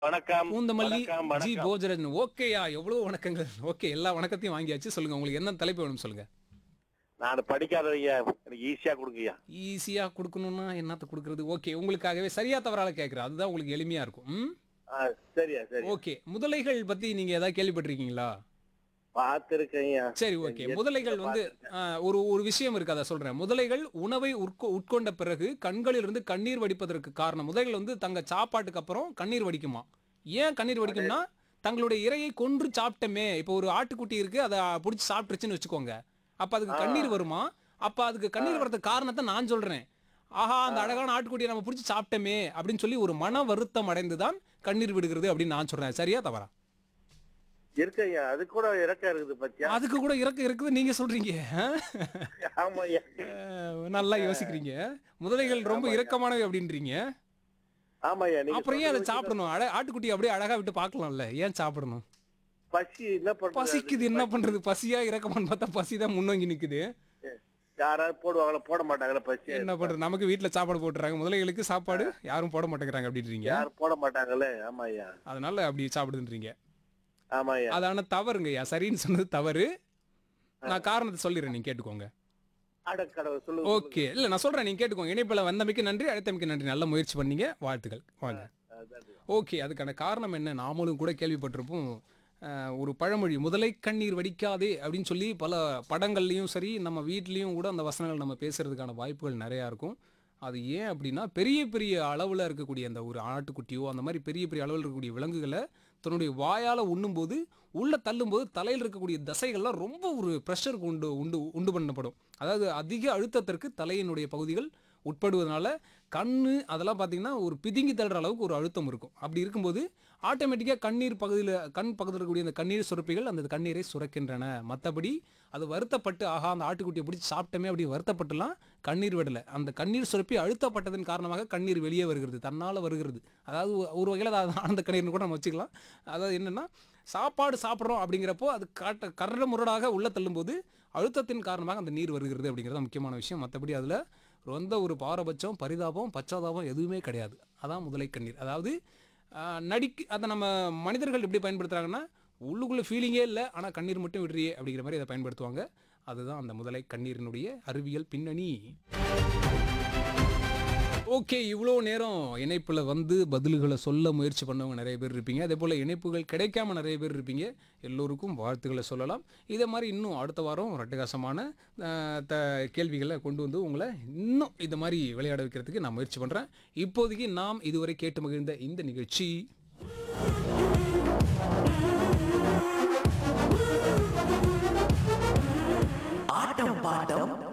வணக்கம் பூந்தமல்லி வணக்கம் ஜி வணக்கம் போஜரன் ஓகேயா எவ்வளவு வணக்கங்கள் ஓகே எல்லா வணக்கத்தையும் வாங்கியாச்சு சொல்லுங்க உங்களுக்கு என்ன தலைப்பு வேணும் சொல்லுங்க நான் படிக்காதவையா எனக்கு ஈஸியா கொடுங்கய்யா ஈஸியா கொடுக்கணும்னா என்னத்த கொடுக்கறது ஓகே உங்களுக்காகவே சரியா தவறால கேட்கறேன் அதுதான் உங்களுக்கு எளிமையா இருக்கும் ம்? ஆ, சரியா சரி ஓகே முதலைகள் பத்தி நீங்க ஏதாவது கேள்விப்பட்டிருக்கீங்களா பார்த்திருக்கையா சரி ஓகே முதலைகள் வந்து ஆ, ஒரு ஒரு விஷயம் இருக்கு அதை சொல்றேன் முதலைகள் உணவை உட்கொ- உட்கொண்ட பிறகு கண்களிலிருந்து கண்ணீர் வடிப்பதற்கு காரணம் முதலைகள் வந்து தங்க சாப்பாட்டுக்கு அப்புறம் கண்ணீர் வடிக்குமா ஏன் கண்ணீர் வடிக்கும்னா தங்களுடைய இரையை கொன்று சாப்பிட்டமே இப்போ ஒரு ஆட்டுக்குட்டி இருக்கு அதை பிடிச்சி சாப்பிட்டுருச்சுன்னு வச்சுக்கோங்க அப்ப அதுக்கு கண்ணீர் வருமா அப்ப அதுக்கு கண்ணீர் வரதுக்கு காரணத்தை நான் சொல்றேன் ஆஹா அந்த அழகான ஆட்டுக்குட்டியை நம்ம பிடிச்சி சாப்பிட்டோமே அப்படின்னு சொல்லி ஒரு மன வருத்தம் அடைந்து தான் கண்ணீர் விடுகிறது அப்படின்னு நான் சொல்றேன் சரியா தவறா இருக்கையா அது கூட இறக்க இருக்குது பத்தியா அதுக்கு கூட இறக்க இருக்குது நீங்க சொல்றீங்க ஆ? ஆமாய்யா அஹ், நல்லா யோசிக்கிறீங்க முதலைகள் ரொம்ப இரக்கமானவை அப்படின்றீங்க ஆமாய்யா நீங்க அப்புறம் ஏன் அதை சொல்றது சாப்பிடணும் அட ஆட்டுக்குட்டி அப்படியே அழகா விட்டு பார்க்கலாம்ல ஏன் சாப்பிடணும் பசி என்ன பண்றது பசிக்குது என்ன பண்றது பசியா இறக்கமான்னு பார்த்தா பசி தான் முன்னோங்கி நிக்குது யாராவது போடுவாங்களா போட மாட்டாங்களா பசி என்ன பண்றது நமக்கு வீட்டுல சாப்பாடு போட்டுறாங்க முதலைகளுக்கு சாப்பாடு யாரும் போட மாட்டேங்கிறாங்க அப்படின்றீங்க யாரும் போட மாட்டாங்களே ஆமாய்யா அதனால அப்படி சாப்பிடுன்றீங்க ஆமாய்யா அதான தவறுங்கய்யா சரின்னு சொன்னது தவறு நான் காரணத்தை சொல்லிடுறேன் நீங்க கேட்டுக்கோங்க அட கடவுள் சொல்லுங்க ஓகே இல்ல நான் சொல்றேன் நீங்க கேட்டுக்கோங்க இணைப்பில் வந்தமைக்கு நன்றி அழைத்தமைக்கு நன்றி நல்ல முயற்சி பண்ணீங்க வாழ்த்துக்கள் வாங்க அதான். ஓகே அதுக்கான காரணம் என்ன நாமளும் கூட கேள்விப்பட்டிருப்போம் அஹ், ஒரு பழமொழி முதலை கண்ணீர் வடிக்காதே அப்படின்னு சொல்லி பல படங்கள்லையும் சரி நம்ம வீட்லேயும் கூட அந்த வசனங்கள் நம்ம பேசுறதுக்கான வாய்ப்புகள் நிறையா இருக்கும் அது ஏன் அப்படின்னா பெரிய பெரிய அளவில் இருக்கக்கூடிய அந்த ஒரு ஆட்டுக்குட்டியோ அந்த மாதிரி பெரிய பெரிய அளவில் இருக்கக்கூடிய விலங்குகளை தன்னுடைய வாயால் உண்ணும்போது உள்ளே தள்ளும்போது தலையில் இருக்கக்கூடிய தசைகள்லாம் ரொம்ப ஒரு ப்ரெஷருக்கு உண்டு உண்டு உண்டு பண்ணப்படும் அதாவது அதிக அழுத்தத்திற்கு தலையினுடைய பகுதிகள் உட்படுவதனால கண்ணு அதெல்லாம் பார்த்தீங்கன்னா ஒரு பிதுங்கி தள்ளுற அளவுக்கு ஒரு அழுத்தம் இருக்கும் அப்படி இருக்கும்போது ஆட்டோமேட்டிக்காக கண்ணீர் பகுதியில் கண் பக்கத்தில் இருக்கக்கூடிய அந்த கண்ணீர் சுரப்பிகள் அந்த கண்ணீரை சுரக்கின்றன மற்றபடி அது வருத்தப்பட்டு ஆஹா அந்த ஆட்டுக்குட்டியை பிடிச்சி சாப்பிட்டமே அப்படி வருத்தப்பட்டுலாம் கண்ணீர் விடலை அந்த கண்ணீர் சுரப்பி அழுத்தப்பட்டதன் காரணமாக கண்ணீர் வெளியே வருகிறது தன்னால் வருகிறது அதாவது ஒ- ஒரு வகையில் அது ஆனந்த கண்ணீர்னு கூட நம்ம வச்சுக்கலாம் அதாவது என்னென்னா சாப்பாடு சாப்பிட்றோம் அப்படிங்கிறப்போ அது காட்ட கரட முரடாக உள்ள தள்ளும்போது அழுத்தத்தின் காரணமாக அந்த நீர் வருகிறது அப்படிங்கிறது முக்கியமான விஷயம் மற்றபடி அதில் ரொம்ப ஒரு பாரபட்சம் பரிதாபம் பச்சாதாபம் எதுவுமே கிடையாது அதான் முதலை கண்ணீர் அதாவது ஆஹ், நடிக்கு அதை நம்ம மனிதர்கள் எப்படி பயன்படுத்துகிறாங்கன்னா உள்ளுக்குள்ள ஃபீலிங்கே இல்லை ஆனால் கண்ணீர் மட்டும் விடுறியே அப்படிங்கிற மாதிரி அதை பயன்படுத்துவாங்க அதுதான் அந்த முதலை கண்ணீரினுடைய அறிவியல் பின்னணி ஓகே இவ்வளோ நேரம் இணைப்பில் வந்து பதில்களை சொல்ல முயற்சி பண்ணவங்க நிறைய பேர் இருப்பீங்க அதே போல் இணைப்புகள் கிடைக்காம நிறைய பேர் இருப்பீங்க எல்லோருக்கும் வாழ்த்துக்களை சொல்லலாம் இதே மாதிரி இன்னும் அடுத்த வாரம் ரட்டகாசமான அஹ், த கேள்விகளை கொண்டு வந்து உங்களை இன்னும் இந்த மாதிரி விளையாட வைக்கிறதுக்கு நான் முயற்சி பண்ணுறேன் இப்போதைக்கு நாம் இதுவரை கேட்டு மகிழ்ந்த இந்த நிகழ்ச்சி ஆட்டம் பாட்டம்